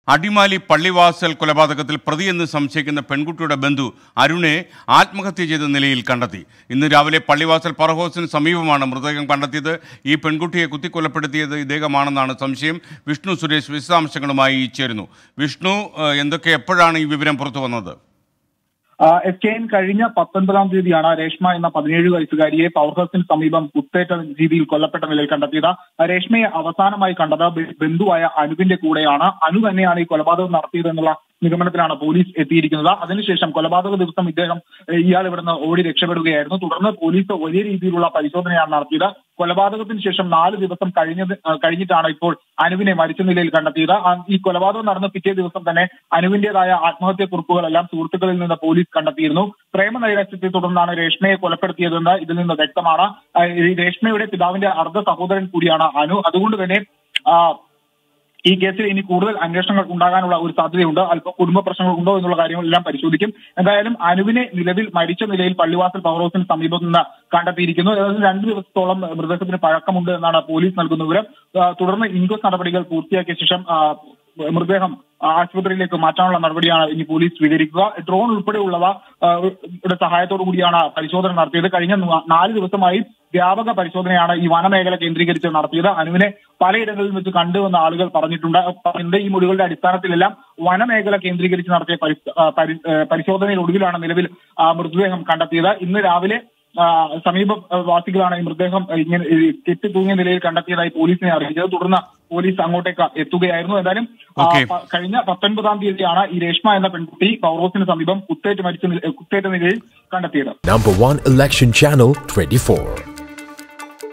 അടിമാലി പള്ളിവാസൽ കൊലപാതകത്തിൽ പ്രതിയെന്ന് സംശയിക്കുന്ന പെൺകുട്ടിയുടെ ബന്ധു അരുണെ ആത്മഹത്യ ചെയ്ത നിലയിൽ കണ്ടെത്തി ഇന്ന് രാവിലെ പള്ളിവാസൽ പറഹോസിന് സമീപമാണ് മൃതദേഹം കണ്ടെത്തിയത് ഈ പെൺകുട്ടിയെ കുത്തിക്കൊലപ്പെടുത്തിയത് ഇദ്ദേഹമാണെന്നാണ് സംശയം വിഷ്ണു സുരേഷ് വിശദാംശങ്ങളുമായി ചേരുന്നു വിഷ്ണു ഏഹ്, എന്തൊക്കെ എപ്പോഴാണ് ഈ വിവരം പുറത്തു വന്നത് എസ് കെ എൻ കഴിഞ്ഞ പത്തൊൻപതാം തീയതിയാണ് രേഷ്മ എന്ന പതിനേഴ് വയസ്സുകാരിയെ പവർ ഹൗസിന് സമീപം കുത്തേറ്റ രീതിയിൽ കൊല്ലപ്പെട്ട നിലയിൽ കണ്ടെത്തിയത് രേഷ്മയെ അവസാനമായി കണ്ടത് ബ- ബന്ധുവായ അനുവിന്റെ കൂടെയാണ് അനു തന്നെയാണ് ഈ കൊലപാതകം നടത്തിയതെന്നുള്ള നിഗമനത്തിലാണ് പോലീസ് എത്തിയിരിക്കുന്നത് അതിനുശേഷം കൊലപാതക ദിവസം ഇദ്ദേഹം ഏഹ്, ഇയാൾ ഇവിടുന്ന് ഓടി രക്ഷപ്പെടുകയായിരുന്നു തുടർന്ന് പോലീസ് വലിയ രീതിയിലുള്ള പരിശോധനയാണ് നടത്തിയത് കൊലപാതകത്തിന് ശേഷം നാല് ദിവസം കഴിഞ്ഞത് ഏഹ്, കഴിഞ്ഞിട്ടാണ് ഇപ്പോൾ അനുവിനെ മരിച്ച നിലയിൽ കണ്ടെത്തിയത് ആ, ഈ കൊലപാതകം നടന്ന പിറ്റേ ദിവസം തന്നെ അനുവിന്റേതായ ആത്മഹത്യാ കുറിപ്പുകളെല്ലാം സുഹൃത്തുക്കളിൽ നിന്ന് പോലീസ് കണ്ടെത്തിയിരുന്നു പ്രേമ നൈരാശ്യത്തെ തുടർന്നാണ് രേഷ്മയെ കൊലപ്പെടുത്തിയതെന്ന് ഇതിൽ നിന്ന് വ്യക്തമാണ് ആ, ഈ രേഷ്മയുടെ പിതാവിന്റെ അർദ്ധ സഹോദരൻ കൂടിയാണ് അനു അതുകൊണ്ട് തന്നെ ആ, ഈ കേസിൽ ഇനി കൂടുതൽ അന്വേഷണങ്ങൾ ഉണ്ടാകാനുള്ള ഒരു സാധ്യതയുണ്ട് അല്പം കുടുംബ പ്രശ്നങ്ങൾ ഉണ്ടോ എന്നുള്ള കാര്യങ്ങളെല്ലാം പരിശോധിക്കും എന്തായാലും അനുവിനെ നിലവിൽ മരിച്ച നിലയിൽ പള്ളിവാസൽ പവർ ഹൗസിന് സമീപത്ത് നിന്ന് കണ്ടെത്തിയിരിക്കുന്നു ഏതായാലും രണ്ട് ദിവസത്തോളം മൃതദേഹത്തിന് പഴക്കമുണ്ട് എന്നാണ് പോലീസ് നൽകുന്ന വിവരം ആ, തുടർന്ന് ഇൻക്വസ്റ്റ് നടപടികൾ പൂർത്തിയാക്കിയ ശേഷം ആ, മൃതദേഹം ആശുപത്രിയിലേക്ക് മാറ്റാനുള്ള നടപടിയാണ് ഇനി പോലീസ് സ്വീകരിക്കുക ഡ്രോൺ ഉൾപ്പെടെയുള്ളവ ആ, യുടെ സഹായത്തോടു കൂടിയാണ് പരിശോധന നടത്തിയത് കഴിഞ്ഞ ന- നാല് ദിവസമായി വ്യാപക പരിശോധനയാണ് ഈ വനമേഖല കേന്ദ്രീകരിച്ച് നടത്തിയത് അനുവിനെ പലയിടങ്ങളിൽ വെച്ച് കണ്ടുവെന്ന് ആളുകൾ പറഞ്ഞിട്ടുണ്ട് പറഞ്ഞിട്ടുണ്ട് ഈ മൊഴികളുടെ അടിസ്ഥാനത്തിലെല്ലാം വനമേഖല കേന്ദ്രീകരിച്ച് നടത്തിയ പരി- ആ, പരി- ആ, പരിശോധനയിലൊടുവിലാണ് നിലവിൽ ആ, മൃതദേഹം കണ്ടെത്തിയത് ഇന്ന് രാവിലെ ആ, സമീപവാസികളാണ് ഈ മൃതദേഹം ഇങ്ങനെ ഈ കെട്ടി തൂങ്ങിയ നിലയിൽ കണ്ടെത്തിയതായി പോലീസിനെ അറിയിച്ചത് തുടർന്ന് പോലീസ് അങ്ങോട്ടേക്ക് എത്തുകയായിരുന്നു എന്തായാലും ആ, Okay. പ- കഴിഞ്ഞ പത്തൊൻപതാം തീയതിയാണ് ഈ രേഷ്മ എന്ന പെൺകുട്ടി പൗറോസിന് സമീപം കുത്തേറ്റ് മരിച്ച നില- കുത്തേറ്റ നിലയിൽ കണ്ടെത്തിയത് Number one election channel 24.